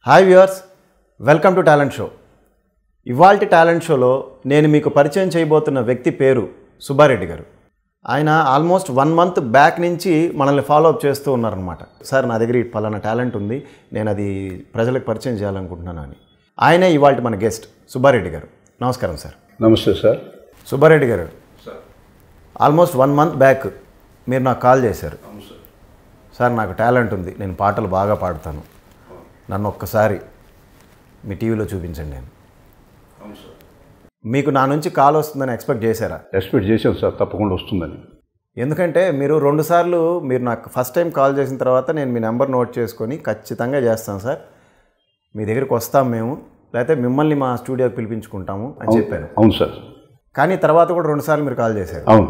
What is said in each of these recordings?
Hi viewers welcome to talent show ఇవాల్టి talent షోలో నేను మీకు పరిచయం చేయబోతున్న వ్యక్తి పేరు సుబ్బారెడ్డి గారు ఆయన ఆల్మోస్ట్ వన్ మంత్ బ్యాక్ నుంచి మనల్ని ఫాలో అప్ చేస్తూ ఉన్నారనమాట సార్ నా దగ్గర ఈ పలానా టాలెంట్ ఉంది నేను అది ప్రజలకు పరిచయం చేయాలనుకుంటున్నాను అని ఆయనే ఇవాళ మన గెస్ట్ సుబ్బారెడ్డి గారు నమస్కారం సార్ నమస్తే సార్ సుబ్బారెడ్డి గారు ఆల్మోస్ట్ వన్ మంత్ బ్యాక్ మీరు నాకు కాల్ చేశారు సార్ నాకు టాలెంట్ ఉంది నేను పాటలు బాగా పాడతాను నన్ను ఒక్కసారి మీ టీవీలో చూపించండి నేను మీకు నా నుంచి కాల్ వస్తుందని ఎక్స్పెక్ట్ చేశారా ఎక్స్పెక్ట్ చేశాను సార్ తప్పకుండా వస్తుందని ఎందుకంటే మీరు రెండుసార్లు మీరు నాకు ఫస్ట్ టైం కాల్ చేసిన తర్వాత నేను మీ నెంబర్ నోట్ చేసుకొని ఖచ్చితంగా చేస్తాను సార్ మీ దగ్గరికి వస్తాం మేము లేకపోతే మిమ్మల్ని మా స్టూడియోకి పిలిపించుకుంటాము అని చెప్పాను అవును సార్ కానీ తర్వాత కూడా రెండుసార్లు మీరు కాల్ చేశారు అవును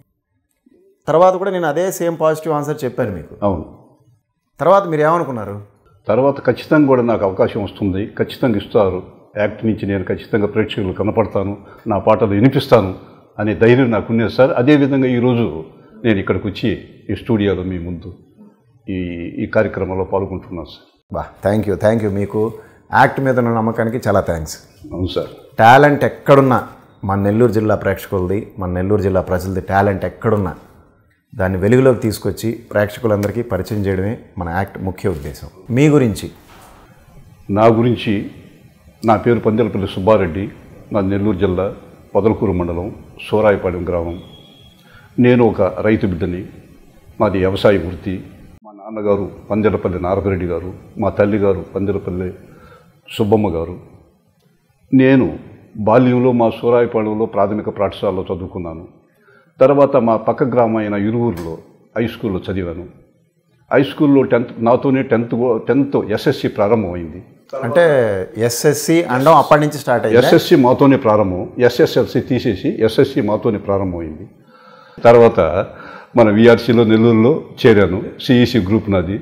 తర్వాత కూడా నేను అదే సేమ్ పాజిటివ్ ఆన్సర్ చెప్పాను మీకు అవును తర్వాత మీరు ఏమనుకున్నారు తర్వాత ఖచ్చితంగా కూడా నాకు అవకాశం వస్తుంది ఖచ్చితంగా ఇస్తారు యాక్ట్ నుంచి నేను ఖచ్చితంగా ప్రేక్షకులు కనపడతాను నా పాటలు వినిపిస్తాను అనే ధైర్యం నాకు ఉన్నది సార్ అదేవిధంగా ఈరోజు నేను ఇక్కడికి వచ్చి ఈ స్టూడియోలో మీ ముందు ఈ ఈ కార్యక్రమంలో పాల్గొంటున్నాను సార్ బా థ్యాంక్ యూ థ్యాంక్ యూ మీకు యాక్ట్ మీద ఉన్న నమ్మకానికి చాలా థ్యాంక్స్ అవును సార్ టాలెంట్ ఎక్కడున్నా మన నెల్లూరు జిల్లా ప్రేక్షకులది మన నెల్లూరు జిల్లా ప్రజలది టాలెంట్ ఎక్కడున్నా దాన్ని వెలుగులోకి తీసుకొచ్చి ప్రేక్షకులందరికీ పరిచయం చేయడమే మన యాక్ట్ ముఖ్య ఉద్దేశం మీ గురించి నా గురించి నా పేరు పందెలపల్లి సుబ్బారెడ్డి నా నెల్లూరు జిల్లా పొదలకూరు మండలం సూరాయపాలెం గ్రామం నేను ఒక రైతు బిడ్డని మాది వ్యవసాయ వృత్తి మా నాన్నగారు పందెలపల్లి నారపరెడ్డి గారు మా తల్లిగారు పందెలపల్లి సుబ్బమ్మ గారు నేను బాల్యంలో మా సూరాయపాలెంలో ప్రాథమిక పాఠశాలలో చదువుకున్నాను తర్వాత మా పక్క గ్రామం అయిన ఇరువురులో హై స్కూల్లో చదివాను హై స్కూల్లో టెన్త్ నాతోనే టెన్త్ టెన్త్ ఎస్ఎస్సి ప్రారంభమైంది అంటే ఎస్ఎస్సి అండం అప్పటి నుంచి స్టార్ట్ అయ్యింది ఎస్ఎస్సి మాతోనే ప్రారంభం ఎస్ఎస్ఎల్సి తీసేసి ఎస్ఎస్సి మాతోనే ప్రారంభమైంది తర్వాత మన విఆర్సీలో నెల్లూరులో చేరాను సిఈసి గ్రూప్ నాది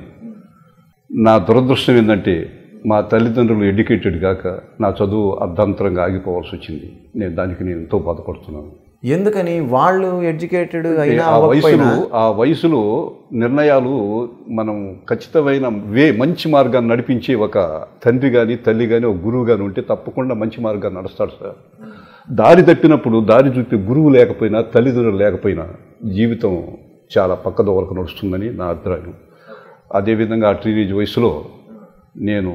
నా దురదృష్టం ఏంటంటే మా తల్లిదండ్రులు ఎడ్యుకేటెడ్ కాక నా చదువు అర్ధాంతరంగా ఆగిపోవాల్సి వచ్చింది నేను దానికి నేను ఎంతో బాధపడుతున్నాను ఎందుకని వాళ్ళు ఎడ్యుకేటెడ్ అయినా ఆ వయసులో అవ్వకపోయినా ఆ వయసులో నిర్ణయాలు మనం ఖచ్చితమైన వే మంచి మార్గాన్ని నడిపించే ఒక తండ్రి కానీ తల్లి కానీ ఒక గురువు కానీ ఉంటే తప్పకుండా మంచి మార్గాన్ని నడుస్తాడు సార్ దారి తప్పినప్పుడు దారి చూపే గురువు లేకపోయినా తల్లిదండ్రులు లేకపోయినా జీవితం చాలా పక్కదోవలకు నడుస్తుందని నా అభిప్రాయం అదేవిధంగా ఆ టీనేజ్ వయసులో నేను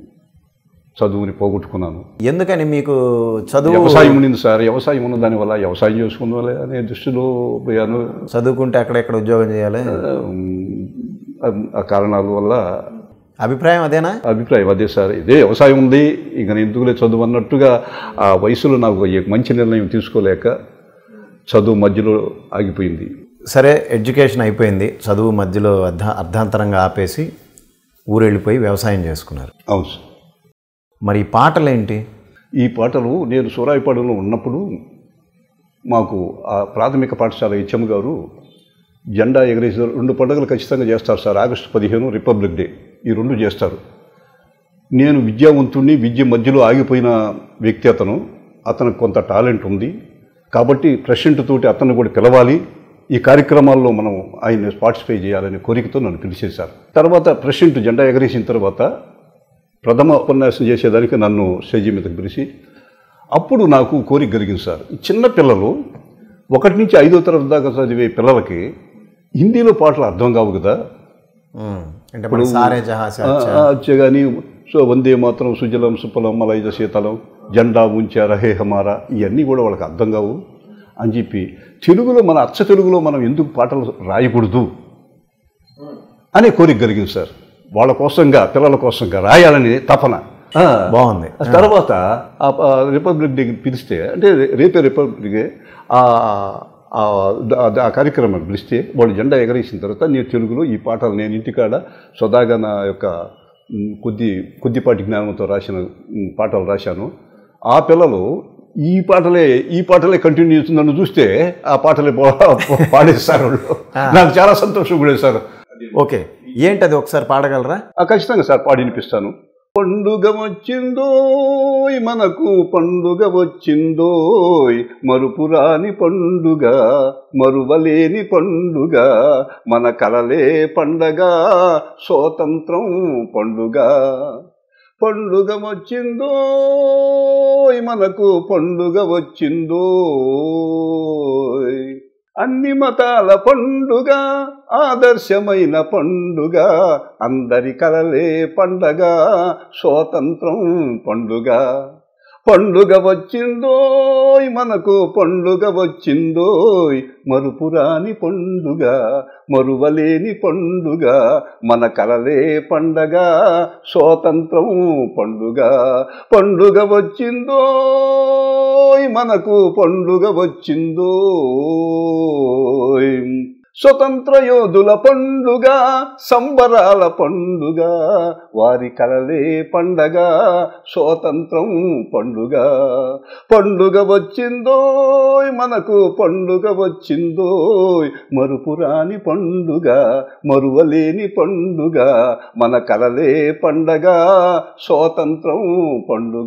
చదువుని పోగొట్టుకున్నాను ఎందుకని మీకు చదువు వ్యవసాయం ఉండింది సార్ వ్యవసాయం ఉన్న దానివల్ల వ్యవసాయం చేసుకున్న అనే దృష్టిలో పోయాను చదువుకుంటే ఎక్కడెక్కడ ఉద్యోగం చేయాలి ఆ- ఆ కారణాల వల్ల అభిప్రాయం అదేనా అభిప్రాయం అదే సార్ ఇదే వ్యవసాయం ఉంది ఇక నేను ఎందుకులే చదువు అన్నట్టుగా ఆ వయసులో నాకు ఏ మంచి నిర్ణయం తీసుకోలేక చదువు మధ్యలో ఆగిపోయింది సరే ఎడ్యుకేషన్ అయిపోయింది చదువు మధ్యలో అర్ధ అర్ధాంతరంగా ఆపేసి ఊరు వెళ్ళిపోయి వ్యవసాయం చేసుకున్నారు అవును సార్ మరి ఈ పాటలేంటి ఈ పాటలు నేను సూరాయిపాడులో ఉన్నప్పుడు మాకు ఆ ప్రాథమిక పాఠశాల హెచ్ఎం గారు జెండా ఎగరేసారు రెండు పండుగలు ఖచ్చితంగా చేస్తారు సార్ ఆగస్టు పదిహేను రిపబ్లిక్ డే ఈ రెండు చేస్తారు నేను విద్యావంతుణ్ణి విద్య మధ్యలో ఆగిపోయిన వ్యక్తి అతను అతనికి కొంత టాలెంట్ ఉంది కాబట్టి ప్రెసిడెంట్ తోటి అతన్ని కూడా పిలవాలి ఈ కార్యక్రమాల్లో మనం ఆయన పార్టిసిపేట్ చేయాలనే కోరికతో నన్ను పిలిచేశారు తర్వాత ప్రెసిడెంట్ జెండా ఎగరేసిన తర్వాత ప్రథమ ఉపన్యాసం చేసేదానికి నన్ను స్టేజీ మీదకి పిలిచి అప్పుడు నాకు కోరిక కలిగింది సార్ ఈ చిన్న పిల్లలు ఒకటి నుంచి ఐదో తరగతి దాకా చదివే పిల్లలకి హిందీలో పాటలు అర్థం కావు కదా ఉమ్, అంటే మన సారే జహాసే అచ్చా. వచ్చే కానీ సో వందే మాత్రం సుజలం సుఫలం మలైజ శీతలం జెండా ఉంచా రహే హమారా ఇవన్నీ కూడా వాళ్ళకి అర్థం కావు అని చెప్పి తెలుగులో మన అచ్చ తెలుగులో మనం ఎందుకు పాటలు రాయకూడదు అనే కోరిక కలిగింది సార్ వాళ్ళ కోసంగా పిల్లల కోసంగా రాయాలని తపన ఆ, బాగుంది ఆ తర్వాత ఆ ఆ రిపబ్లిక్ డే పిలిస్తే అంటే రేపే రిపబ్లిక్ డే ఆ ఆ ఆ- ఆ కార్యక్రమాన్ని పిలిస్తే వాళ్ళు జెండా ఎగరేసిన తర్వాత నేను తెలుగులో ఈ పాటలు నేను ఇంటికాడ స్వదాగా నా యొక్క మ్, కొద్ది కొద్దిపాటి జ్ఞానంతో రాసిన మ్, పాటలు రాశాను ఆ పిల్లలు ఈ పాటలే ఈ పాటలే కంటిన్యూ చేస్తుంది నన్ను చూస్తే ఆ పాటలే పా- పాడేస్తారు వాళ్ళు నాకు చాలా సంతోషం కూడా సార్ ఓకే ఏంటి అది ఒకసారి పాడగలరా ఆ, ఖచ్చితంగా సార్ పాడి వినిపిస్తాను పండుగ వచ్చిందోయ్ మనకు పండుగ వచ్చిందోయ్ మరుపురాని పండుగ మరువలేని పండుగ మన కలలే పండగ స్వాతంత్రం పండుగ పండుగ వచ్చిందో మనకు పండుగ వచ్చిందో అన్ని మతాల పండుగ ఆదర్శమైన పండుగ అందరి కలలే పండగ స్వాతంత్రం పండుగ పండుగ వచ్చిందోయ్ మనకు పండుగ వచ్చిందోయ్ మరుపురాని పండుగ మరువలేని పండుగ మన కలలే పండగ స్వాతంత్రం పండుగ పండుగ వచ్చిందోయ్ మనకు పండుగ వచ్చిందోయ్ స్వతంత్ర యోధుల పండుగ సంబరాల పండుగ వారి కలలే పండగ స్వాతంత్రం పండుగ పండుగ వచ్చిందోయ్ మనకు పండుగ వచ్చిందోయ్ మరుపురాని పండుగ మరువలేని పండుగ మన కలలే పండగ స్వాతంత్రం పండుగ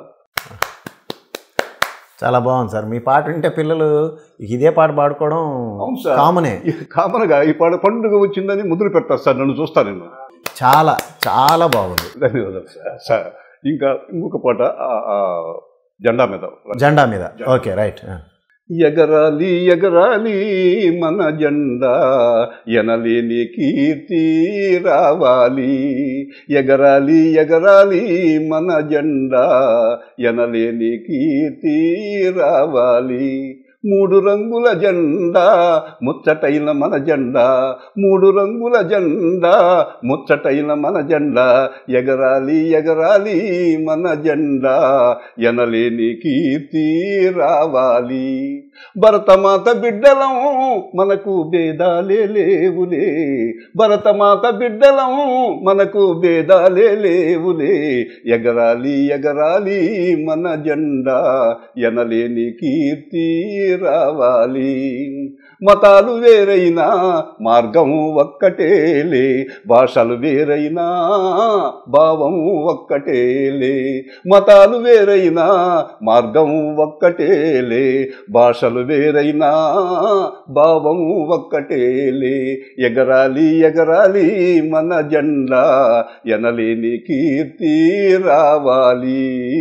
చాలా బాగుంది సార్ మీ పాట వింటే పిల్లలు ఇదే పాట పాడుకోవడం అవును సార్. కామనే కామన్గా ఈ పాట పండుగ వచ్చిందని ముద్దులు పెడతారు సార్ నన్ను చూస్తాను నేను చాలా చాలా బాగుంది ధన్యవాదాలు సార్ సార్ ఇంకా ఇంకొక పాట ఆ, ఆ, జెండా మీద జెండా మీద ఓకే రైట్ ఎగరాలి ఎగరాలి మన జెండా ఎనలేని కీర్తి రావాలి ఎగరాలి ఎగరాలి మన జెండా ఎనలేని కీర్తి రావాలి మూడు రంగుల జెండా ముచ్చటైన మన జెండా మూడు రంగుల జెండా ముచ్చటైన మన జెండా ఎగరాలి ఎగరాలి మన జెండా ఎనలేని కీర్తి రావాలి భరతమాత బిడ్డలం మనకు భేదాలే లేవులే భరతమాత బిడ్డలం మనకు భేదాలే లేవులే ఎగరాలి ఎగరాలి మన జెండా ఎనలేని కీర్తి రావాలి మతాలు వేరైనా మార్గం ఒక్కటేలే భాషలు వేరైనా భావం ఒక్కటేలే మతాలు వేరైనా మార్గం ఒక్కటేలే భాషలు వేరైనా భావం ఒక్కటేలే ఎగరాలి ఎగరాలి మన జెండా ఎనలేని కీర్తి రావాలి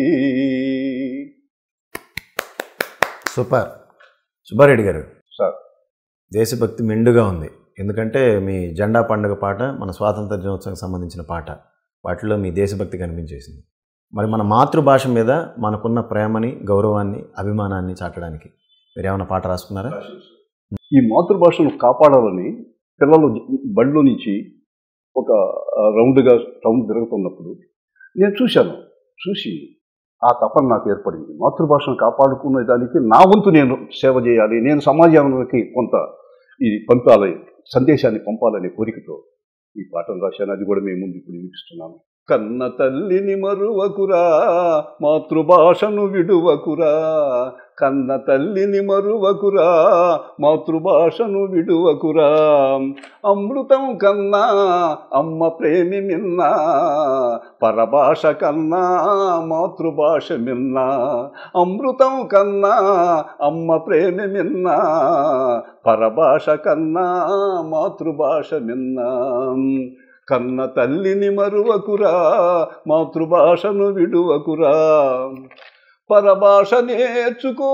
సూపర్ సుబ్బారెడ్డి గారు సార్ దేశభక్తి మెండుగా ఉంది ఎందుకంటే మీ జెండా పండుగ పాట మన స్వాతంత్ర దినోత్సవం సంబంధించిన పాట వాటిలో మీ దేశభక్తి కనిపించేసింది మరి మన మాతృభాష మీద మనకున్న ప్రేమని గౌరవాన్ని అభిమానాన్ని చాటడానికి మీరు ఏమైనా పాట రాసుకున్నారా ఈ మాతృభాషను కాపాడాలని పిల్లలు బడిలో నుంచి ఒక ఆ, రౌండ్గా రౌండ్ తిరుగుతున్నప్పుడు నేను చూశాను చూసి ఆ తపన నాకు ఏర్పడింది మాతృభాషను కాపాడుకునే దానికి నా వంతు నేను సేవ చేయాలి నేను సమాజానికి కొంత ఇది పంపాలి సందేశాన్ని పంపాలనే కోరికతో ఈ పాటను రాశాను అది కూడా మేము ముందు ఇప్పుడు వినిపిస్తున్నాను కన్న తల్లిని మరువకురా మాతృభాషను విడువకురా కన్న తల్లిని మరువకురా మాతృభాషను విడువకురా అమృతం కన్నా అమ్మ ప్రేమి మిన్నా పరభాష కన్నా మాతృభాష మిన్నా అమృతం కన్నా అమ్మ ప్రేమి మిన్నా పరభాష కన్నా మాతృభాష మిన్నా కన్న తల్లిని మరువకురా మాతృభాషను విడువకురా పరభాష నేర్చుకో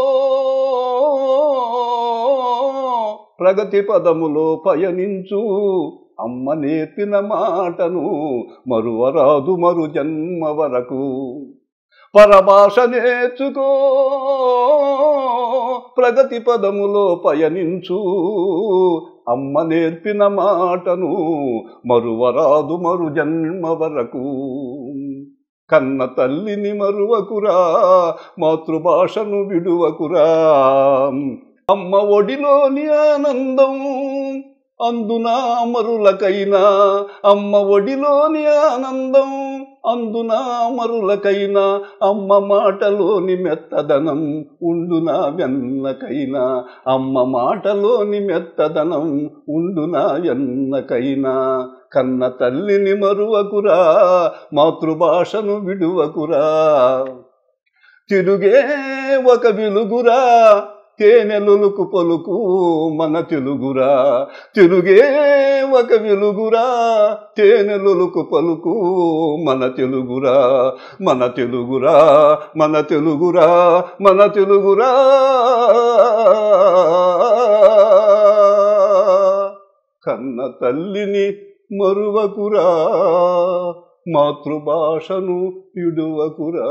ప్రగతి పదములో పయనించు అమ్మ నేర్పిన మాటను మరువరాదు మరు జన్మ వరకు పరభాష నేర్చుకో ప్రగతి పదములో పయనించు అమ్మ నేర్పిన మాటను మరువరాదు మరు జన్మ వరకు కన్న తల్లిని మరువకురా మాతృభాషను విడువకురా అమ్మ ఒడిలోని ఆనందం అందునా మరులకైనా అమ్మ ఒడిలోని ఆనందం అందునా మరులకైనా అమ్మ మాటలోని మెత్తదనం ఉండునా వెన్నకైనా అమ్మ మాటలోని మెత్తదనం ఉండునా వెన్నకైనా కన్న తల్లిని మరువకురా మాతృభాషను విడువకురా తిరుగే ఒక వెలుగురా తేనెలులకు పలుకు మన తెలుగురా తెలుగే ఒక వెలుగురా తేనెలులకు పలుకు మన తెలుగురా మన తెలుగురా మన తెలుగురా మన తెలుగురా కన్న తల్లిని మరువకురా మాతృభాషను ఇడువకురా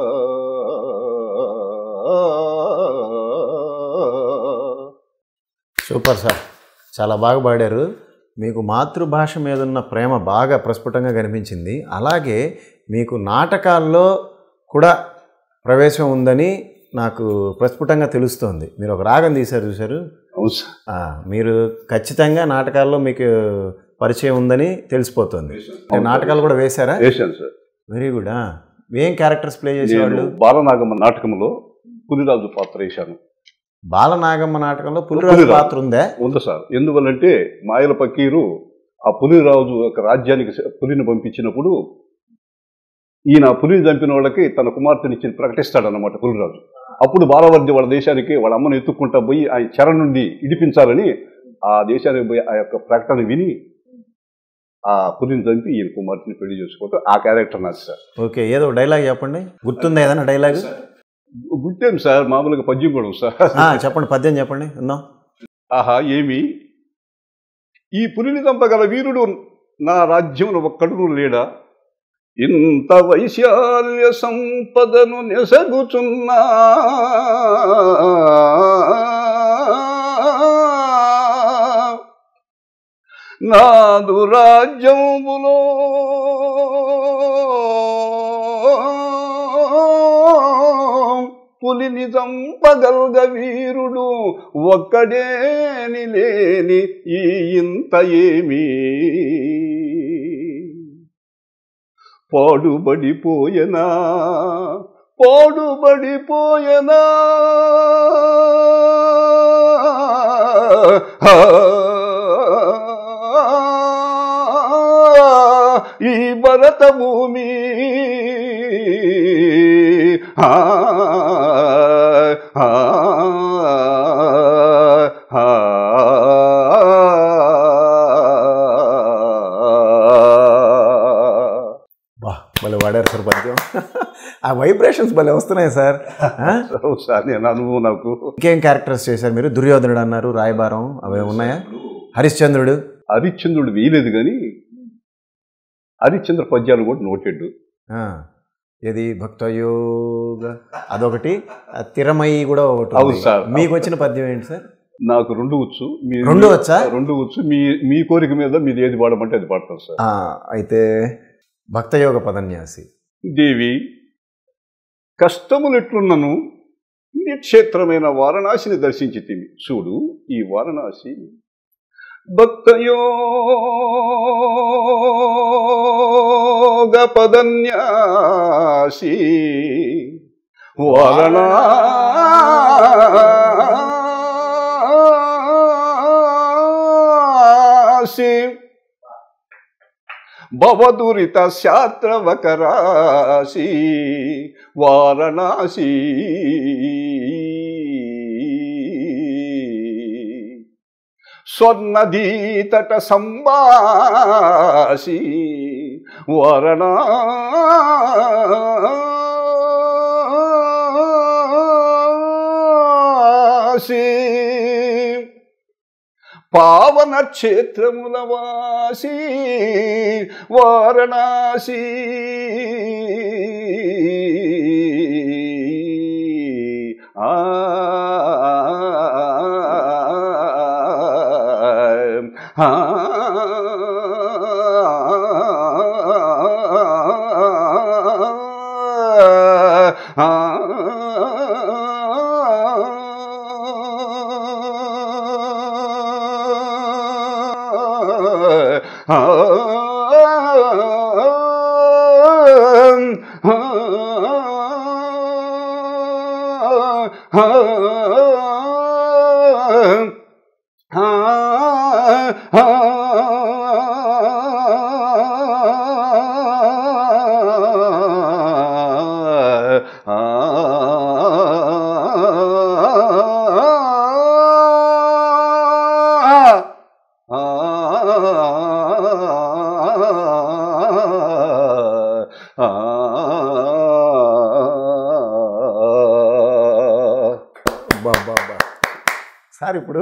సూపర్ సార్ చాలా బాగా పాడారు మీకు మాతృభాష మీద ఉన్న ప్రేమ బాగా ప్రస్ఫుటంగా కనిపించింది అలాగే మీకు నాటకాల్లో కూడా ప్రవేశం ఉందని నాకు ప్రస్ఫుటంగా తెలుస్తోంది మీరు ఒక రాగం తీశారు చూశారు అవును సార్ ఆ, మీరు ఖచ్చితంగా నాటకాల్లో మీకు పరిచయం ఉందని తెలిసిపోతుంది అంటే నాటకాలు కూడా వేశారా వేశాను సార్ వెరీ గుడ్ ఏం క్యారెక్టర్స్ ప్లే నేను చేసేవాళ్ళు బాలనాగమ్మ నాటకంలో పులిరాజు పాత్ర వేశాను బాలనాగమ్మ నాటకంలో పులిరాజు పులిరాజు. పాత్ర ఉందా ఉంది సార్ ఎందువల్లంటే మాయల పకీరు ఆ పులిరాజు యొక్క రాజ్యానికి పులిని పంపించినప్పుడు ఈయన పులిని చంపిన వాళ్ళకి తన కుమార్తెనిచ్చి ప్రకటిస్తాడన్నమాట పులిరాజు అప్పుడు బాలవర్ది వాళ్ళ దేశానికి వాళ్ళ అమ్మను ఎత్తుక్కుంటా పోయి ఆయన చెర నుండి ఇడిపించాలని ఆ దేశానికి పోయి ఆ యొక్క ప్రకటన విని ఆ పులిని చంపి ఈయన కుమార్తెని పెళ్లి చేసుకోవటం ఆ క్యారెక్టర్ నాది సార్ ఓకే ఏదో డైలాగ్ చెప్పండి గుర్తుందా ఏదైనా డైలాగ్ గుర్తేం సార్ మామూలుగా పద్యం కూడా ఉంది సార్ ఆ, చెప్పండి పద్యం చెప్పండి విందాం ఆహా ఏమి ఈ పులిని చంపగల వీరుడు నా రాజ్యంలో ఒక్కడును లేడా ఇంత వైశాల్య సంపదను నెసగుచున్నా నాదు రాజ్యములో పులిని చంపగల్గ వీరుడు ఒక్కడేని లేని ఈ ఇంత ఏమీ పాడుబడిపోయనా పాడుబడిపోయనా ఈ భరత భూమి ఆ, ఆ, ఆ, బా భలే వాడారు సార్ పద్యం ఆ వైబ్రేషన్స్ భలే వస్తున్నాయి సార్ ఆ? సార్ నేను అనుభవం నాకు ఇంకేం క్యారెక్టర్స్ చేశారు మీరు దుర్యోధనుడు అన్నారు రాయబారం అవి ఉన్నాయా హరిశ్చంద్రుడు హరిశ్చంద్రుడు వేయలేదు కానీ హరిశ్చంద్ర పద్యాలు కూడా నోటెడ్ ఆ, ఏది భక్తయోగ అదొకటి ఆ, తిరమయి కూడా ఒకటి అవును ఉంది. సార్. మీకు వచ్చిన పద్యం ఏంటి సార్ నాకు రెండు వచ్చు మీ- రెండు వచ్చా? రెండు వచ్చు మీ మీ కోరిక మీద మీరు ఏది పాడమంటే అది పాడతాను సార్ ఆ, అయితే భక్తయోగ పదన్యాసి దేవి కష్టములెట్లున్నను నిక్షేత్రమైన వారణాసిని దర్శించి తిని చూడు ఈ వారణాసి భక్తయోగ పదన్యాసి వారణాసి భవదురిత శాత్రవకరాశి వారణాసి స్వర్ణదీతట సంబాసి వారణాసి పావన క్షేత్రముల వాసి వారణాసి ఆ ఆ బాబా సార్ ఇప్పుడు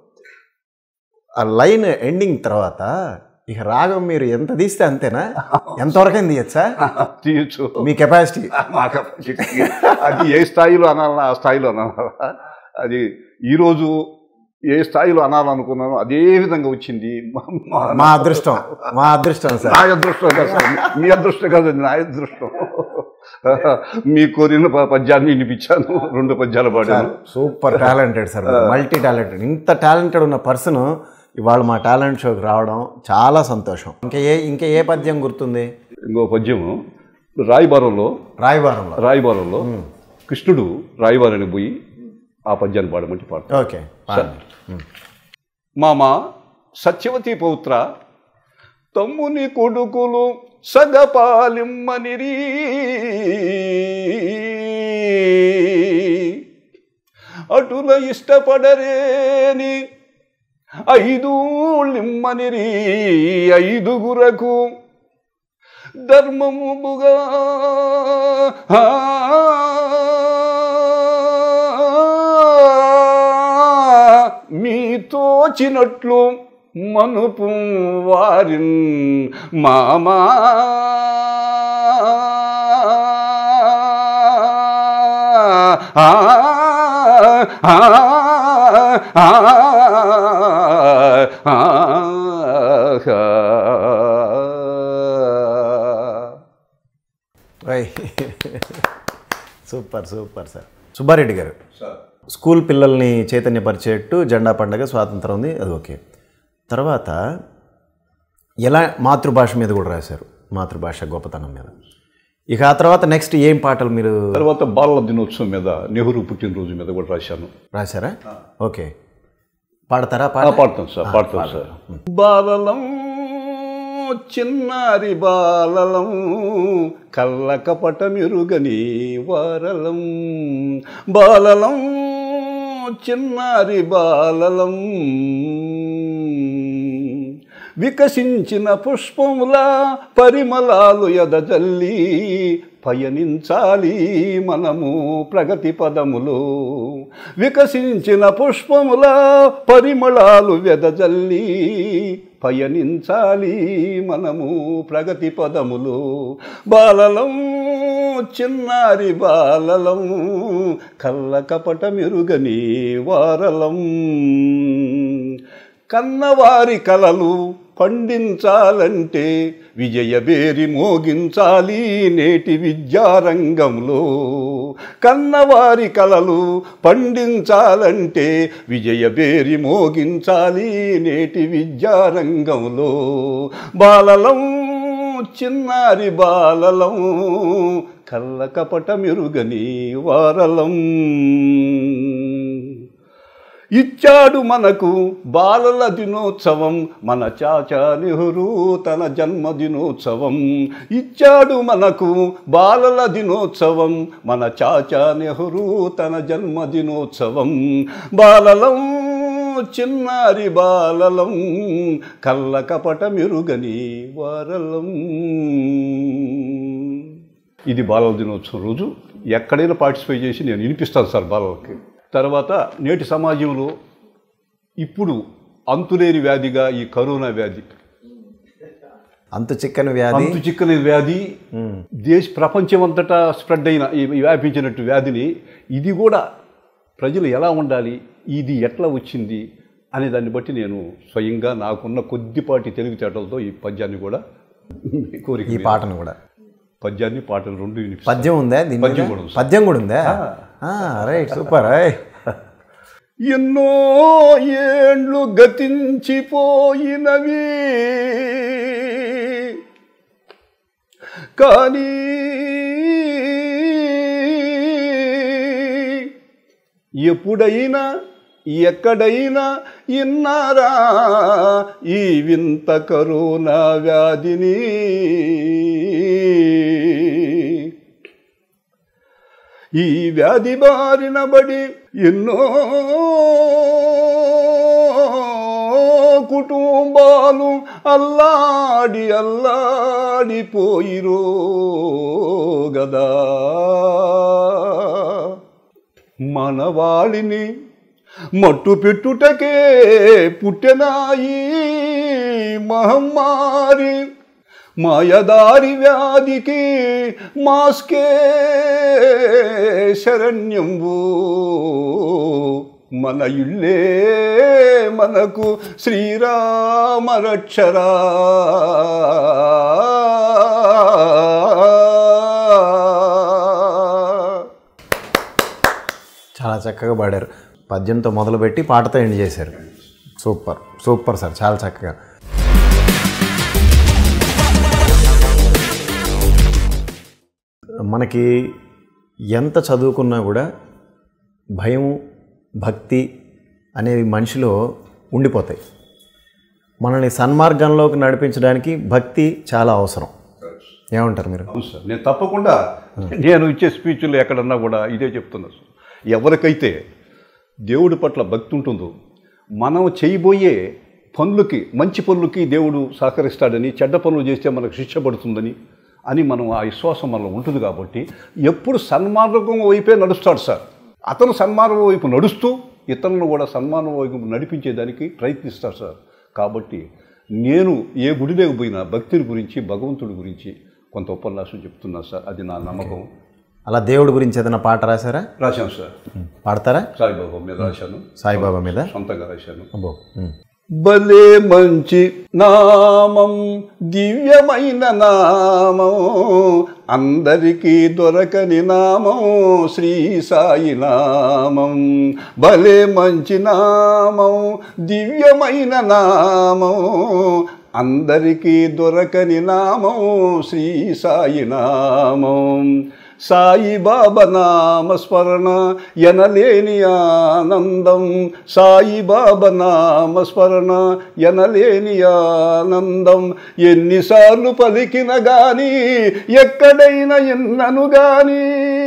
ఆ లైన్ ఎండింగ్ తర్వాత ఇక రాగం మీరు ఎంత తీస్తే అంతేనా ఎంతవరకైనా తీయచ్చు సార్ తీయచ్చు మీ కెపాసిటీ మాకు అది ఏ స్థాయిలో అనాలన్నా ఆ స్థాయిలో అనాలా అది ఈరోజు ఏ స్థాయిలో అనాలనుకున్నానో అదే విధంగా వచ్చింది మా- మా- మా అదృష్టం మా అదృష్టం సార్ నా అదృష్టం కాదు సార్. మీ అదృష్టం కాదు అది నా అదృష్టం మీ కోరిన ప- పద్యాన్ని వినిపించాను రెండు పద్యాలు పాడాను super talented sir multi talented ఇంత టాలెంటెడ్ ఉన్న పర్సన్ ఇవాళ మా టాలెంట్ షోకి రావడం చాలా సంతోషం ఇంకా ఏ ఇంకా ఏ పద్యం గుర్తుంది ఇంకో పద్యము రాయబారంలో రాయబారంలో రాయబారంలో కృష్ణుడు రాయబారానికి పోయి ఆ పద్యాన్ని పాడమంటే పాడతాను ఓకే పాడండి. మామ సత్యవతి పౌత్ర తమ్ముని కొడుకులు సగపాలిమ్మనిరి అటుల ఇష్టపడరేని ఐదు లిమ్మనిరి ఐదుగురకు ధర్మముగా మీ తోచినట్లు మనుపు వారిన్ మామా ఆ, ఆ, ఆ, ఆ, ఆ. రై సూపర్ సూపర్ సార్ సుబ్బారెడ్డి గారు స్కూల్ పిల్లల్ని చైతన్యపరిచేట్టు జెండా పండగ స్వాతంత్రం ఉంది అది ఓకే తర్వాత ఎలా మాతృభాష మీద కూడా రాశారు మాతృభాష గొప్పతనం మీద ఇక ఆ తర్వాత నెక్స్ట్ ఏం పాటలు మీరు తర్వాత బాలల దినోత్సవం మీద నెహ్రూ పుట్టినరోజు మీద కూడా రాశాను రాశారా ఓకే పాడతారా ఆ, పాట పాడతాం సార్ పాడతాం సార్ బాలలం చిన్నారి బాలలం కళ్ళ కపట మెరుగని వారలం బాలలం చిన్నారి బాలలం వికసించిన పుష్పములా పరిమళాలు ఎదజల్లి పయనించాలి మనము ప్రగతి పదములో వికసించిన పుష్పముల పరిమళాలు వెదజల్లి పయనించాలి మనము ప్రగతి పదములో బాలలం చిన్నారి బాలలం కళ్ళ కపట మెరుగని వారలం కన్నవారి కలలు పండించాలంటే విజయబేరి మోగించాలి నేటి విద్యారంగంలో కన్నవారి కలలు పండించాలంటే విజయబేరి మోగించాలి నేటి విద్యారంగంలో బాలలం చిన్నారి బాలలం కళ్ళ కపట మెరుగని వారలం ఇచ్చాడు మనకు బాలల దినోత్సవం మన చాచా నెహ్రూ తన జన్మదినోత్సవం ఇచ్చాడు మనకు బాలల దినోత్సవం మన చాచా నెహ్రూ తన జన్మదినోత్సవం బాలలం చిన్నారి బాలలం కళ్ళ కపట మెరుగని వారలం ఇది బాలల దినోత్సవం రోజు ఎక్కడైనా పార్టిసిపేట్ చేసి నేను వినిపిస్తాను సార్ బాలలకి తర్వాత నేటి సమాజంలో ఇప్పుడు అంతులేని వ్యాధిగా ఈ కరోనా వ్యాధి అంతు చిక్కని వ్యాధి అంతు చిక్కని వ్యాధి దేశ ప్రపంచం అంతటా స్ప్రెడ్ అయిన ఈ ఈ వ్యాపించినట్టు వ్యాధిని ఇది కూడా ప్రజలు ఎలా ఉండాలి ఇది ఎట్లా వచ్చింది అనే దాన్ని బట్టి నేను స్వయంగా నాకున్న కొద్దిపాటి తెలివితేటలతో ఈ పద్యాన్ని కూడా మీ కోరిక ఈ మీద పాటను కూడా పద్యాన్ని పాటలు రెండు వినిపిస్తాను పద్యం ఉందా దీని మీద? పద్యం కూడా ఉంది. పద్యం కూడా ఉందా రైట్ సూపర్ అయ్ ఎన్నో ఏండ్లు గతించిపోయినవి కానీ ఎప్పుడైనా ఎక్కడైనా ఇన్నారా ఈ వింత కరోనా వ్యాధిని ఈ వ్యాధి బారిన బడి ఎన్నో కుటుంబాలు అల్లాడి అల్లాడిపోయిరో గదా మనవాళిని మట్టు పెట్టుటకే పుట్టెనాయి మహమ్మారి మాయదారి వ్యాధికి మాస్కే శరణ్యంబు మన ఇల్లే మనకు శ్రీరామ రక్షరా చాలా చక్కగా పాడారు పద్యంతో మొదలుపెట్టి పాటతో ఎండ్ చేశారు సూపర్ సూపర్ సార్ చాలా చక్కగా మనకి ఎంత చదువుకున్నా కూడా భయం భక్తి అనేవి మనిషిలో ఉండిపోతాయి మనల్ని సన్మార్గంలోకి నడిపించడానికి భక్తి చాలా అవసరం ఏమంటారు మీరు అవును సార్ నేను తప్పకుండా నేను ఇచ్చే స్పీచ్లు ఎక్కడన్నా కూడా ఇదే చెప్తున్నా సార్ ఎవరికైతే దేవుడి పట్ల భక్తి ఉంటుందో మనం చేయబోయే పనులకి మంచి పనులకి దేవుడు సహకరిస్తాడని చెడ్డ పనులు చేస్తే మనకు శిక్ష పడుతుందని అని మనం ఆ విశ్వాసం మనలో ఉంటుంది కాబట్టి ఎప్పుడు సన్మార్గం వైపే నడుస్తాడు సార్ అతను సన్మార్గం వైపు నడుస్తూ ఇతరులను కూడా సన్మానం వైపు నడిపించేదానికి ప్రయత్నిస్తాడు సార్ కాబట్టి నేను ఏ గుడిలోకి పోయినా భక్తిని గురించి భగవంతుడి గురించి కొంత ఉపన్యాసం చెప్తున్నా సార్ అది నా నమ్మకం అలా దేవుడి గురించి ఏదైనా పాట రాశారా రాశాను సార్ పాడతారా సాయిబాబా మీద రాశాను సాయిబాబా మీద సొంతంగా రాశాను అబ్బో ఉమ్. భలే మంచి నామం దివ్యమైన నామం అందరికీ దొరకని నామం శ్రీ సాయి నామం భలే మంచి నామం దివ్యమైన నామం అందరికీ దొరకని నామం శ్రీ సాయి నామం సాయి బాబా నామస్మరణ ఎనలేని ఆనందం సాయి బాబా నామస్మరణ ఎనలేని ఆనందం ఎన్నిసార్లు పలికిన గాని ఎక్కడైనా ఎన్నను గాని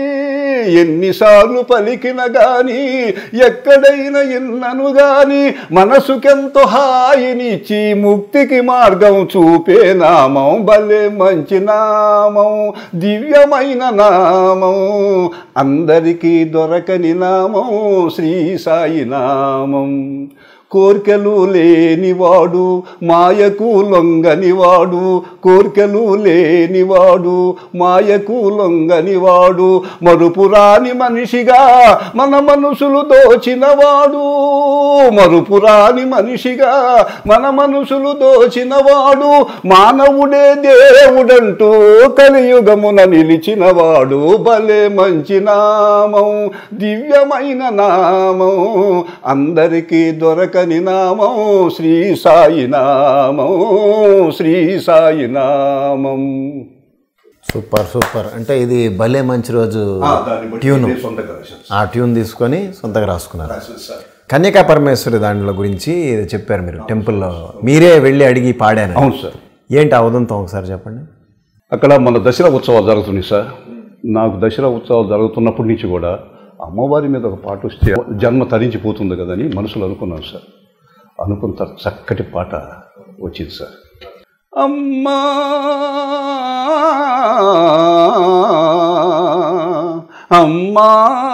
ఎన్నిసార్లు పలికిన గాని ఎక్కడైనా ఎన్నను గాని మనసుకెంతో హాయినిచ్చి ముక్తికి మార్గం చూపే నామం భలే మంచి నామం దివ్యమైన నామం అందరికీ దొరకని నామం శ్రీ సాయి నామం కోర్కెలు లేనివాడు మాయకు లొంగనివాడు కోర్కెలు లేనివాడు మాయకు లొంగనివాడు మరుపురాని మనిషిగా మన మనసులు దోచినవాడు మరుపురాని మనిషిగా మన మనసులు దోచినవాడు మానవుడే దేవుడంటూ కలియుగమున నిలిచినవాడు భలే మంచి నామం దివ్యమైన నామం అందరికీ దొరకని నామం శ్రీ సాయి నామం శ్రీ సాయి నామం సూపర్ సూపర్ అంటే ఇది భలే మంచి రోజు ట్యూన్ ఆ ట్యూన్ తీసుకొని సొంతగా రాసుకున్నారు కన్యకా పరమేశ్వరి దాంట్లో గురించి చెప్పారు మీరు టెంపుల్లో మీరే వెళ్ళి అడిగి పాడాను అవును సార్ ఏంటి ఆ ఉదంతం ఒకసారి చెప్పండి అక్కడ మన దసరా ఉత్సవాలు జరుగుతున్నాయి సార్ నాకు దసరా ఉత్సవాలు జరుగుతున్నప్పటి నుంచి కూడా అమ్మవారి మీద ఒక పాట వస్తే జన్మ తరించిపోతుంది కదని మనసులో అనుకున్నాను సార్ అనుకున్న తర్వాత చక్కటి పాట వచ్చింది సార్ అమ్మా అమ్మా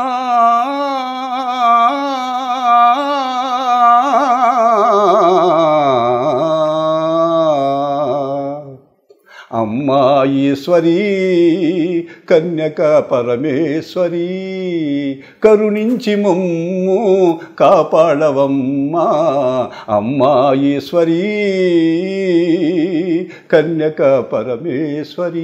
అమ్మా ఈశ్వరీ కన్యక పరమేశ్వరీ కరుణించి మమ్ము కాపాడవమ్మా అమ్మా ఈశ్వరీ కన్యక పరమేశ్వరీ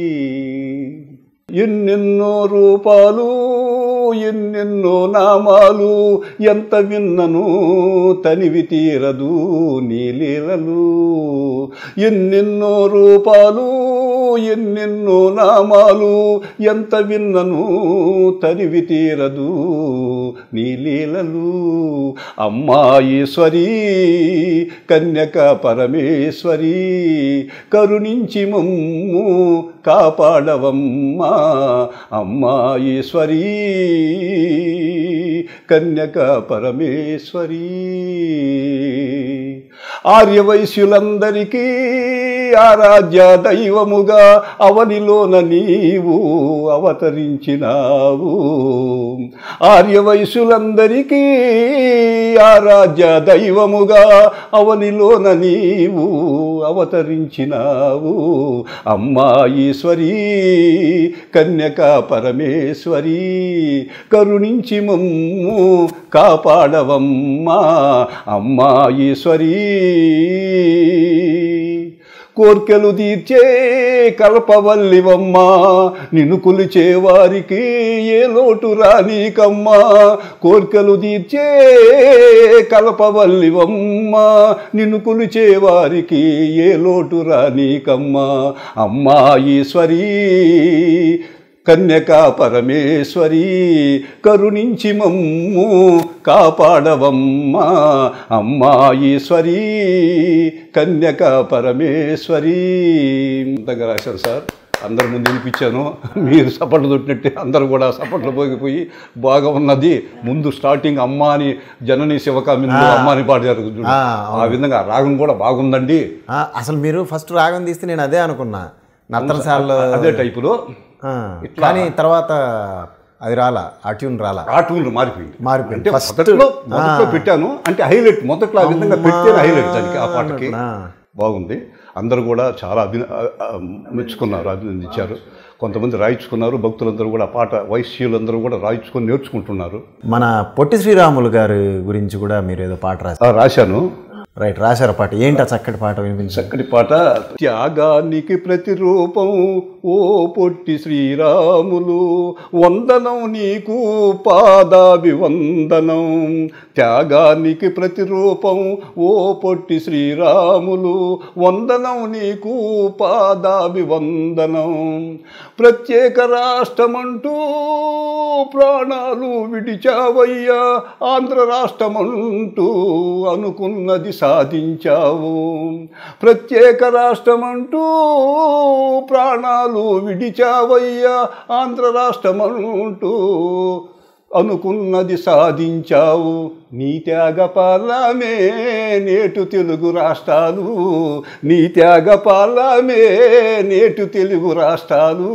ఎన్నెన్నో రూపాలు ఎన్నెన్నో నామాలు ఎంత విన్నను తనివి తీరదు నీలీలలు ఎన్నెన్నో రూపాలు ఎన్నెన్నో నామాలు ఎంత విన్నను తనివి తీరదు నీలీలలు అమ్మా ఈశ్వరీ కన్యక పరమేశ్వరీ కరుణించి మమ్ము కాపాడవమ్మా అమ్మా ఈశ్వరీ కన్యక పరమేశ్వరీ ఆర్యవైశ్యులందరికీ ఆరాధ్య దైవముగా అవనిలోన నీవు అవతరించినావు ఆర్యవైశ్యులందరికీ ఆరాధ్య దైవముగా అవనిలోన నీవు అవతరించినావు అమ్మా ఈశ్వరీ కన్యక పరమేశ్వరీ కరుణించి మమ్ము కాపాడవమ్మా అమ్మా ఈశ్వరీ కోర్కెలు తీర్చే కల్పవల్లివమ్మా నిన్ను కొలిచే వారికి ఏ లోటు రానీకమ్మా కోర్కెలు తీర్చే కల్పవల్లివమ్మా నిన్ను కొలిచే వారికి ఏ లోటు రానీకమ్మా అమ్మా ఈశ్వరీ కన్యకా పరమేశ్వరీ కరుణించి మమ్ము కాపాడవమ్మా అమ్మా ఈశ్వరీ కన్యకా పరమేశ్వరీ అంతగా రాశారు సార్ అందరి ముందు వినిపించాను మీరు సపట్లు తొట్టినట్టే అందరూ కూడా సపట్లు పోగిపోయి బాగా ఉన్నది ముందు స్టార్టింగ్ అమ్మ అని జనని శివకామిందు అమ్మ అని పాడారు చూడు. ఆ, ఆ విధంగా రాగం కూడా బాగుందండి ఆ, అసలు మీరు ఫస్ట్ రాగం తీస్తే నేను అదే అనుకున్నా నర్తనశాలలో అదే టైపులో ఆ, కానీ తర్వాత అది రాలా ఆ ట్యూన్ రాలా ఆ ట్యూన్ మారిపోయింది మారిపోయింది. అంటే First- మొదట్లో మొదట్లో పెట్టాను అంటే హైలైట్ మొదట్లో ఆ విధంగా పెడితే హైలైట్ దానికి ఆ పాటకి ఆ. బాగుంది అందరూ కూడా చాలా అభి ఆ- ఆ మెచ్చుకున్నారు అభినందించారు కొంతమంది రాయించుకున్నారు భక్తులందరూ కూడా ఆ పాట వైశ్యులందరూ కూడా రాయించుకొని నేర్చుకుంటున్నారు మన పొట్టి శ్రీరాములు గారి గురించి కూడా మీరు ఏదో పాట రాశారు ఆ, రాశాను రైట్ రాశారు పాట ఏంటి ఆ చక్కటి పాట వినిపించారు చక్కటి పాట త్యాగానికి ప్రతిరూపం ఓ పొట్టి శ్రీరాములు వందనం నీకు పాదాభివందనం త్యాగానికి ప్రతిరూపం ఓ పొట్టి శ్రీరాములు వందనం నీకు పాదాభివందనం ప్రత్యేక రాష్ట్రమంటూ ప్రాణాలు విడిచావయ్యా ఆంధ్ర రాష్ట్రమంటూ అనుకున్నది సాధించావు ప్రత్యేక రాష్ట్రమంటూ ప్రాణాలు విడిచావయ్యా ఆంధ్ర రాష్ట్రమంటూ అనుకున్నది సాధించావు నీ త్యాగ పాలమే నేటు తెలుగు రాష్ట్రాలు నీ త్యాగ పాలమే నేటు తెలుగు రాష్ట్రాలు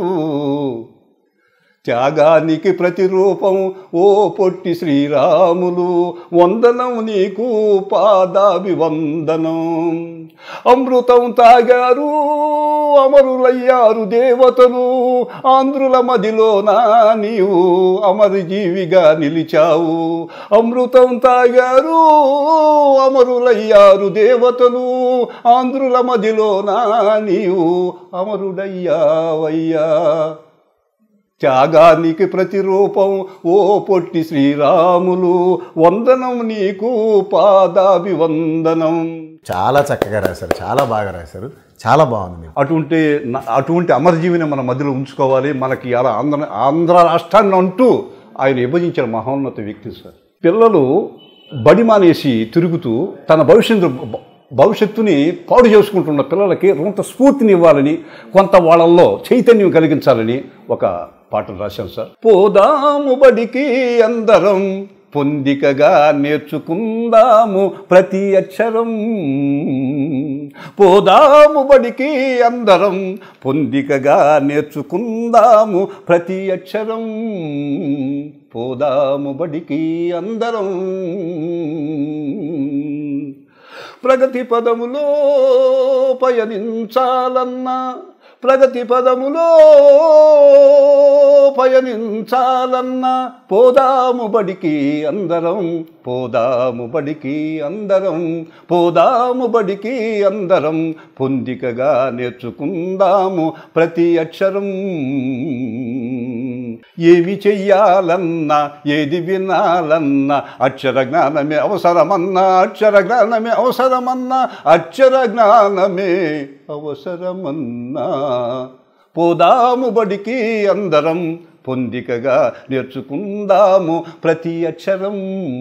త్యాగానికి ప్రతిరూపం ఓ పొట్టి శ్రీరాములు వందనం నీకు పాదాభివందనం అమృతం తాగారు అమరులయ్యారు దేవతలు ఆంధ్రుల మదిలోన నీవు అమరజీవిగా నిలిచావు అమృతం తాగారు అమరులయ్యారు దేవతలు ఆంధ్రుల మదిలోన నీవు అమరుడయ్యావయ్యా త్యాగానికి ప్రతిరూపం ఓ పొట్టి శ్రీరాములు వందనం నీకు పాదాభివందనం చాలా చక్కగా రాశారు చాలా బాగా రాశారు చాలా బాగుంది మీరు అటువంటి న- అటువంటి అమరజీవిని మన మధ్యలో ఉంచుకోవాలి మనకి అలా ఆంధ్ర ఆంధ్ర రాష్ట్రాన్ని అంటూ ఆయన విభజించిన మహోన్నత వ్యక్తి సార్ పిల్లలు బడి మానేసి తిరుగుతూ తన భవిష్యత్తు భవిష్యత్తుని పాడు చేసుకుంటున్న పిల్లలకి కొంత స్ఫూర్తిని ఇవ్వాలని కొంత వాళ్ళల్లో చైతన్యం కలిగించాలని ఒక పాటను రాశాను సార్ పోదాము బడికి అందరం పొందికగా నేర్చుకుందాము ప్రతి అక్షరం పోదాము బడికి అందరం పొందికగా నేర్చుకుందాము ప్రతి అక్షరం పోదాము బడికి అందరం ప్రగతి పదములో పయనించాలన్నా ప్రగతి పదములో పయనించాలన్నా పోదాము బడికి అందరం పోదాము బడికి అందరం పోదాము బడికి అందరం పొందికగా నేర్చుకుందాము ప్రతి అక్షరం ఏమి చెయ్యాలన్నా ఏది వినాలన్నా అక్షర జ్ఞానమే అవసరమన్నా అక్షర జ్ఞానమే అవసరమన్నా అక్షర జ్ఞానమే అవసరమన్నా పోదాము బడికి అందరం పొందికగా నేర్చుకుందాము ప్రతి అక్షరం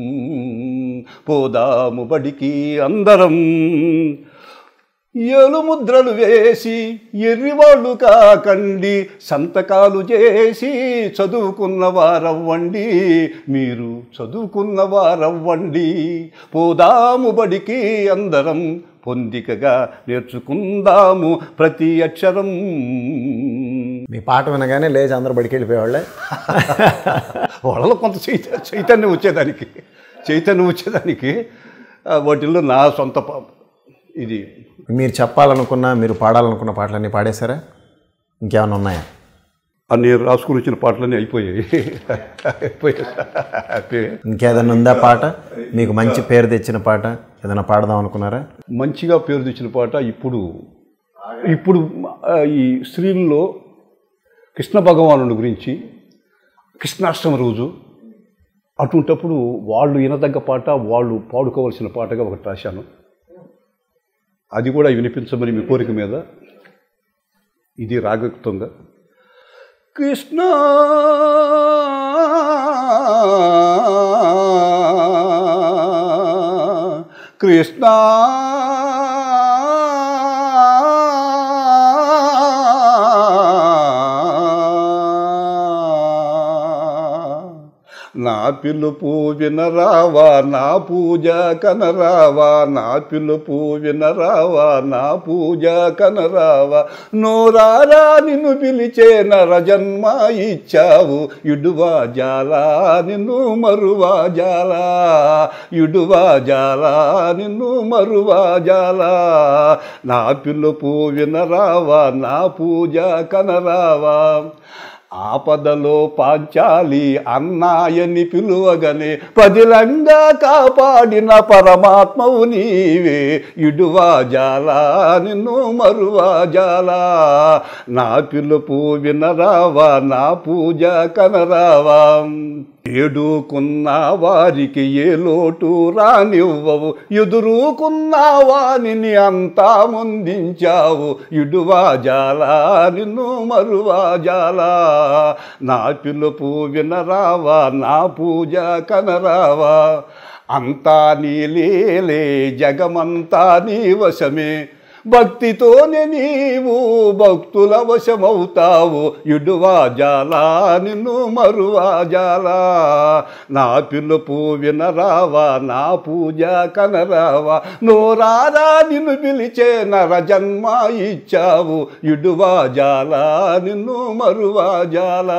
పోదాము బడికి అందరం ఏలు ముద్రలు వేసి ఎర్రివాళ్ళు కాకండి సంతకాలు చేసి చదువుకున్న వారవ్వండి మీరు చదువుకున్న వారవ్వండి పోదాము బడికి అందరం పొందికగా నేర్చుకుందాము ప్రతి అక్షరం మీ పాట వినగానే లేచి అందరూ బడికి వెళ్ళిపోయేవాళ్ళే వాళ్ళలో కొంత చైత చైతన్యం వచ్చేదానికి చైతన్యం వచ్చేదానికి ఆ, వాటిల్లో నా సొంత ప- ఇది మీరు చెప్పాలనుకున్న మీరు పాడాలనుకున్న పాటలన్నీ పాడేశారా ఇంకేమైనా ఉన్నాయా ఆ నేను రాసుకుని వచ్చిన పాటలన్నీ అయిపోయాయి అయిపోయాయి హ్యాపీ ఇంకేదైనా ఉందా పాట మీకు మంచి పేరు తెచ్చిన పాట ఏదైనా పాడదాం అనుకున్నారా మంచిగా పేరు తెచ్చిన పాట ఇప్పుడు ఇప్పుడు ఆ, ఈ స్త్రీల్లో కృష్ణ భగవానుడి గురించి కృష్ణాష్టమి రోజు అటువంటప్పుడు వాళ్ళు వినదగ్గ పాట వాళ్ళు పాడుకోవాల్సిన పాటగా ఒకటి రాశాను అది కూడా వినిపించమని మీ కోరిక మీద ఇది రాగయుక్తంగా కృష్ణ కృష్ణ నా పిలుపు వినరావా నా పూజ కనరావా నా పిలుపు వినరావా నా పూజ కనరావా నోరారా నిన్ను పిలిచే నర జన్మ ఇచ్చావు ఇడువా జాలా నిన్ను మరువా జాలా ఇడువా జాలా నిన్ను మరువా జాలా నా పిలుపు వినరావా నా పూజ కనరావా ఆపదలో పాంచాలి అన్నాయని పిలువగనే పదిలంగా కాపాడిన పరమాత్మవు నీవే ఇడువా జాలా నిన్ను మరువా జాలా నా పిలుపు వినరావా నా పూజ కనరావా ఏడుకున్న వారికి ఏ లోటు రానివ్వవు ఎదురుకున్న వానిని అంతా ముందించావు ఇడువా జాలా నిన్ను మరువా జాలా నా పిలుపు వినరావా నా పూజ కనరావా అంతా నీలేలే జగమంతా నీ వశమే భక్తితోనే నీవు భక్తుల వశమవుతావు ఇడువా జాలా నిన్ను మరువా జాలా నా పిలుపు వినరావా నా పూజ కనరావా నోరారా నిన్ను పిలిచే నర జన్మ ఇచ్చావు ఇడువా జాలా నిన్ను మరువా జాలా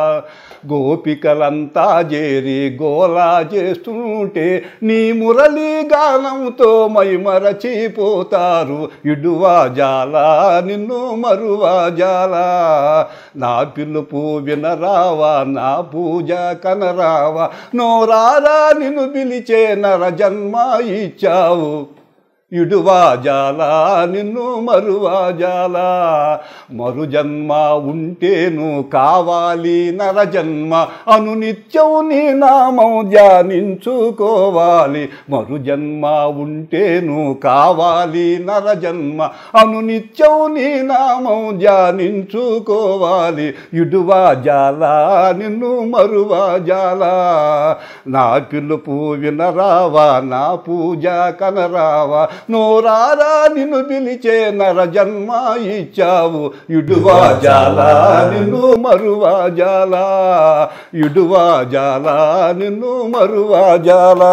గోపికలంతా చేరి గోలా చేస్తుంటే నీ మురళీ గానంతో మైమరచిపోతారు ఇడువా జాలా నిన్ను మరువా జాలా నా పిలుపు వినరావా నా పూజ కనరావా నోరారా నిన్ను పిలిచే నర జన్మ ఇచ్చావు ఇడువా జాలా నిన్ను మరువా జాలా మరు జన్మ ఉంటేను కావాలి నర జన్మ అను నిత్యం నీ నామం ధ్యానించుకోవాలి మరు జన్మ ఉంటేను కావాలి నర జన్మ అను నిత్యం నీ నామం ధ్యానించుకోవాలి ఇడువా జాలా నిన్ను మరువా జాలా నా పిలుపు వినరావా నా పూజ కనరావా నోరారా నిన్ను పిలిచే నర జన్మ ఇచ్చావు ఇడువా జాలా నిన్ను మరువా జాలా ఇడువా జాలా నిన్ను మరువా జాలా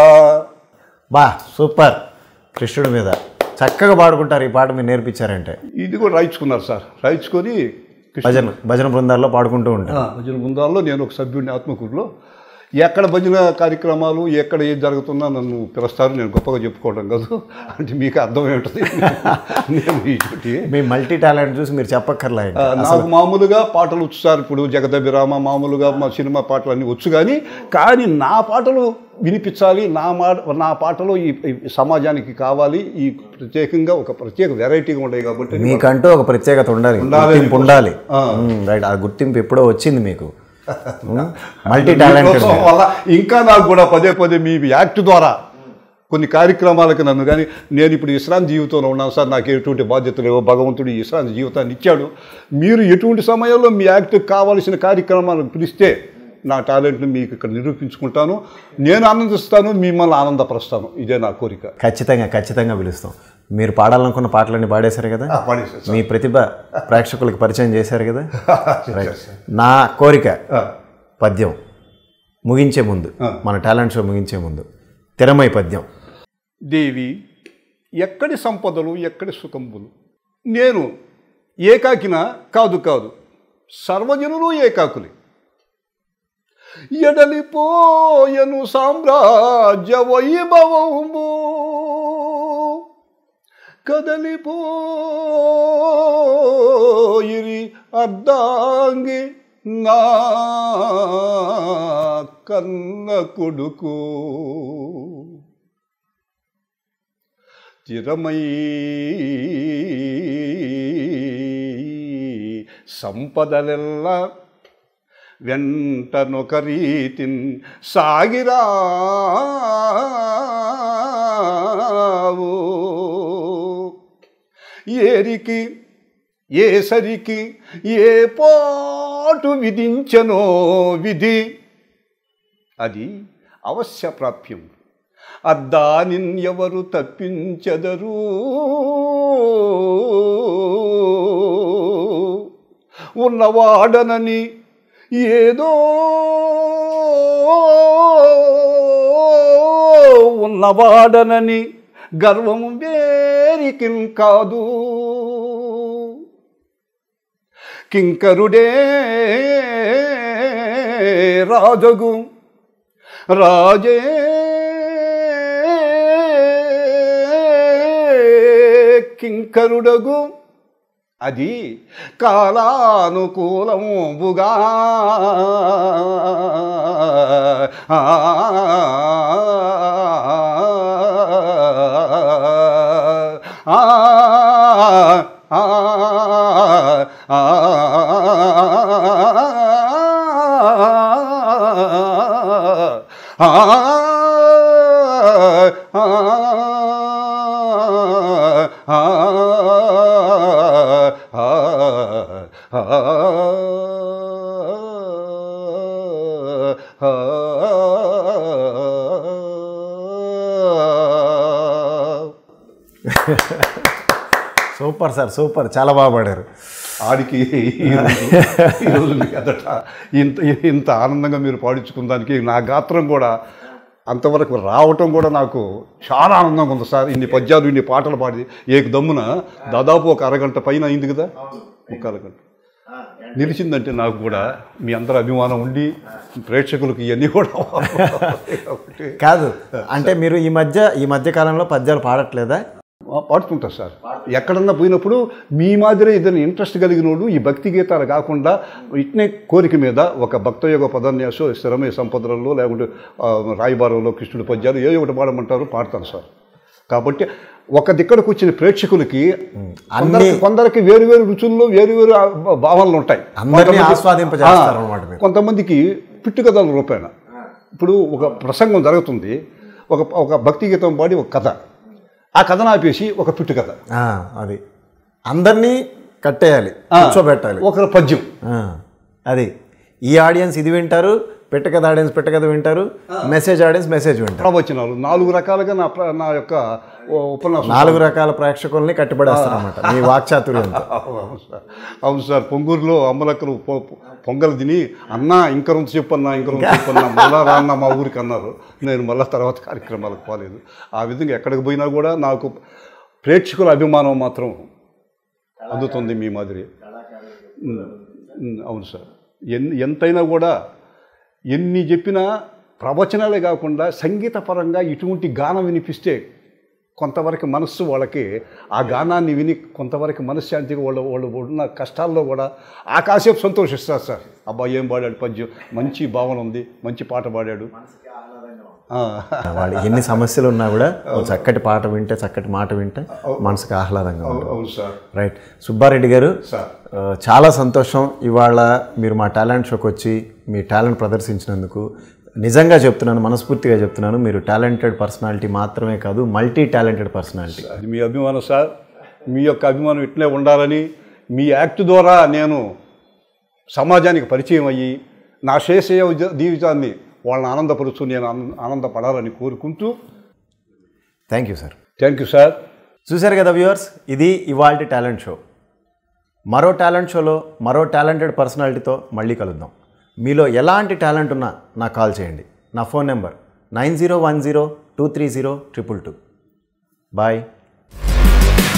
బా సూపర్ కృష్ణుడి మీద చక్కగా పాడుకుంటారు ఈ పాట మీరు నేర్పించారంటే ఇది కూడా రాయించుకున్నారు సార్ రాయించుకొని కృష్ణ భజన భజన బృందాల్లో పాడుకుంటూ ఉంటారు ఆ, భజన బృందాల్లో నేను ఒక సభ్యుడిని ఆత్మకూరులో ఎక్కడ భజన కార్యక్రమాలు ఎక్కడ ఏది జరుగుతున్నా నన్ను పిలుస్తారు నేను గొప్పగా చెప్పుకోవడం కాదు అంటే మీకు అర్థమేంటది నేను ఇటువంటి మీ మల్టీ టాలెంట్ చూసి మీరు చెప్పక్కర్లే ఆ, నాకు మామూలుగా పాటలు వచ్చు సార్ ఇప్పుడు జగదభిరామ మామూలుగా మా సినిమా పాటలు అన్నీ వచ్చు కానీ కానీ నా పాటలు వినిపించాలి నా మా నా పాటలు ఈ ఈ సమాజానికి కావాలి ఈ ప్రత్యేకంగా ఒక ప్రత్యేక వెరైటీగా ఉంటాయి కాబట్టి మీకంటూ ఒక ప్రత్యేకత ఉండాలి ఉండాలి. గుర్తింపు ఉండాలి రైట్ ఆ గుర్తింపు ఎప్పుడో వచ్చింది మీకు మల్టీ టాలెంటెడ్ మీకోసం వల్ల ఇంకా నాకు కూడా పదే పదే మీ యాక్ట్ ద్వారా కొన్ని కార్యక్రమాలకు నన్ను కానీ నేను ఇప్పుడు విశ్రాంతి జీవితంలో ఉన్నాను సార్ నాకు ఎటువంటి బాధ్యతలు లేవో భగవంతుడు ఈ విశ్రాంతి జీవితాన్ని ఇచ్చాడు మీరు ఎటువంటి సమయంలో మీ యాక్ట్ కావాల్సిన కార్యక్రమాలకు పిలిస్తే నా టాలెంట్ని మీకు ఇక్కడ నిరూపించుకుంటాను నేను ఆనందిస్తాను మిమ్మల్ని ఆనందపరుస్తాను ఇదే నా కోరిక ఖచ్చితంగా ఖచ్చితంగా పిలుస్తాం మీరు పాడాలనుకున్న పాటలన్నీ పాడేశారు కదా మీ ప్రతిభ ప్రేక్షకులకు పరిచయం చేశారు కదా రైట్ నా కోరిక పద్యం ముగించే ముందు మన టాలెంట్ షో ముగించే ముందు తెరమై పద్యం దేవి ఎక్కడి సంపదలు ఎక్కడి సుఖంబులు నేను ఏకాకిన కాదు కాదు సర్వజనులు ఏకాకులే ఎడలిపోయను సామ్రాజ్య వైభవము కదలిపోయిరి అర్ధాంగి నా కన్న కొడుకు చిరమై సంపదలెల్ల వెంటనొక రీతిన్ సాగిరావు ఏరికి ఏ సరికి ఏ పాటు విధించనో విధి అది అవశ్య ప్రాప్యం అద్దానిన్యవరు తప్పించెదరు ఉన్నవాడనని ఏదో ఉన్నవాడనని గర్వం వేరికిం కాదు కింకరుడే రాజగు రాజే కింకరుడగు అది కాలానుకూలముగా సూపర్ సార్ సూపర్ చాలా బాగా పాడారు ఆడికి ఈరోజు ఈరోజు మీ ఎదట ఇంత ఇంత ఆనందంగా మీరు పాడించుకున్నానికి నా గాత్రం కూడా అంతవరకు రావటం కూడా నాకు చాలా ఆనందంగా ఉంది సార్ ఇన్ని పద్యాలు ఇన్ని పాటలు పాడి ఏక దమ్మున దాదాపు ఒక అరగంట పైన అయింది కదా ఒక అరగంట నిలిచిందంటే నాకు కూడా మీ అందరి అభిమానం ఉండి ప్రేక్షకులకు ఇవన్నీ కూడా కాబట్టి కాదు అంటే మీరు ఈ మధ్య ఈ మధ్య కాలంలో పద్యాలు పాడట్లేదా పాడుతుంటా సార్ ఎక్కడన్నా పోయినప్పుడు మీ మాదిరి ఏదైనా ఇంట్రెస్ట్ కలిగిన వాళ్ళు ఈ భక్తి గీతాలు కాకుండా ఇట్నే కోరిక మీద ఒక భక్తయోగ పదన్యాసో స్థిరమయ సంపదలలో లేకుంటే ఆ, రాయబారంలో కృష్ణుడి పద్యాలు ఏ ఒకటి పాడమంటారు పాడతాను సార్ కాబట్టి ఒక దిక్కడికి వచ్చిన ప్రేక్షకులకి కొందరికి కొందరికి వేరు వేరు రుచుల్లో వేరు వేరు ఆ భావనలు ఉంటాయి అందరినీ కొంతమంది- ఆస్వాదింపజేస్తారు అన్నమాట మీరు. కొంతమందికి పిట్టుకథల రూపేణ ఇప్పుడు ఒక ప్రసంగం జరుగుతుంది ఒక ఒక భక్తి గీతం పాడి ఒక కథ ఆ కథను ఆపేసి ఒక పిట్టు కథ ఆ, అది అందరినీ కట్టేయాలి కూర్చోబెట్టాలి ఒక పద్యం ఆ, అది ఈ ఆడియన్స్ ఇది వింటారు పెట్టకథ ఆడియన్స్ పెట్టకథ వింటారు మెసేజ్ ఆడియన్స్ మెసేజ్ వింటారు ప్రవచనాలు నాలుగు రకాలుగా నా ప్ర- నా యొక్క ఓ ఉపన్యాసం నాలుగు రకాల ప్రేక్షకుల్ని కట్టిపడేస్తారు అనమాట మీ వాక్చాతుర్యంతో అవును సార్ అవును సార్ పొంగూరులో అమ్మలక్కలు పొ- పొ- పొంగల్ తిని అన్నా ఇంక రొంత చెప్పన్నా ఇంక రొంత చెప్పన్నా మళ్ళా రాన్న మా ఊరికి అన్నారు నేను మళ్ళా తర్వాత కార్యక్రమాలకు పోలేదు ఆ విధంగా ఎక్కడికి పోయినా కూడా నాకు ప్రేక్షకుల అభిమానం మాత్రం అందుతుంది మీ మాదిరి ఉమ్, ఉమ్, అవును సార్ ఎన్ ఎంతైనా కూడా ఎన్ని చెప్పినా ప్రవచనాలే కాకుండా సంగీతపరంగా ఇటువంటి గానం వినిపిస్తే కొంతవరకు మనస్సు వాళ్ళకి ఆ గానాన్ని విని కొంతవరకు మనశ్శాంతిగా వాళ్ళు వాళ్ళు ఉన్న కష్టాల్లో కూడా ఆ కాసేపు సంతోషిస్తారు సార్ అబ్బాయి ఏం పాడాడు పద్యం మంచి భావన ఉంది మంచి పాట పాడాడు ఆ, వాళ్ళు ఎన్ని సమస్యలు ఉన్నా కూడా ఓ చక్కటి పాట వింటే చక్కటి మాట వింటే మనసుకు ఆహ్లాదంగా ఉంటుంది అవును సార్ రైట్ సుబ్బారెడ్డి గారు సార్ ఆ, చాలా సంతోషం ఇవాళ మీరు మా టాలెంట్ షోకి వచ్చి మీ టాలెంట్ ప్రదర్శించినందుకు నిజంగా చెప్తున్నాను మనస్ఫూర్తిగా చెప్తున్నాను మీరు టాలెంటెడ్ పర్సనాలిటీ మాత్రమే కాదు మల్టీ టాలెంటెడ్ పర్సనాలిటీ అది మీ అభిమానం సార్ మీ యొక్క అభిమానం ఇట్లే ఉండాలని మీ యాక్ట్ ద్వారా నేను సమాజానికి పరిచయం అయ్యి నా శేషయ జీవితాన్ని వాళ్ళని ఆనందపరుస్తూ నేను ఆనంద- ఆనందపడాలని కోరుకుంటూ thank you sir thank you sir చూశారు కదా వ్యూవర్స్ ఇది ఇవాల్టి టాలెంట్ షో మరో టాలెంట్ షోలో మరో టాలెంటెడ్ పర్సనాలిటీతో మళ్ళీ కలుద్దాం మీలో ఎలాంటి టాలెంట్ ఉన్నా నాకు కాల్ చేయండి నా phone number nine zero one zero two three zero triple two bye Thank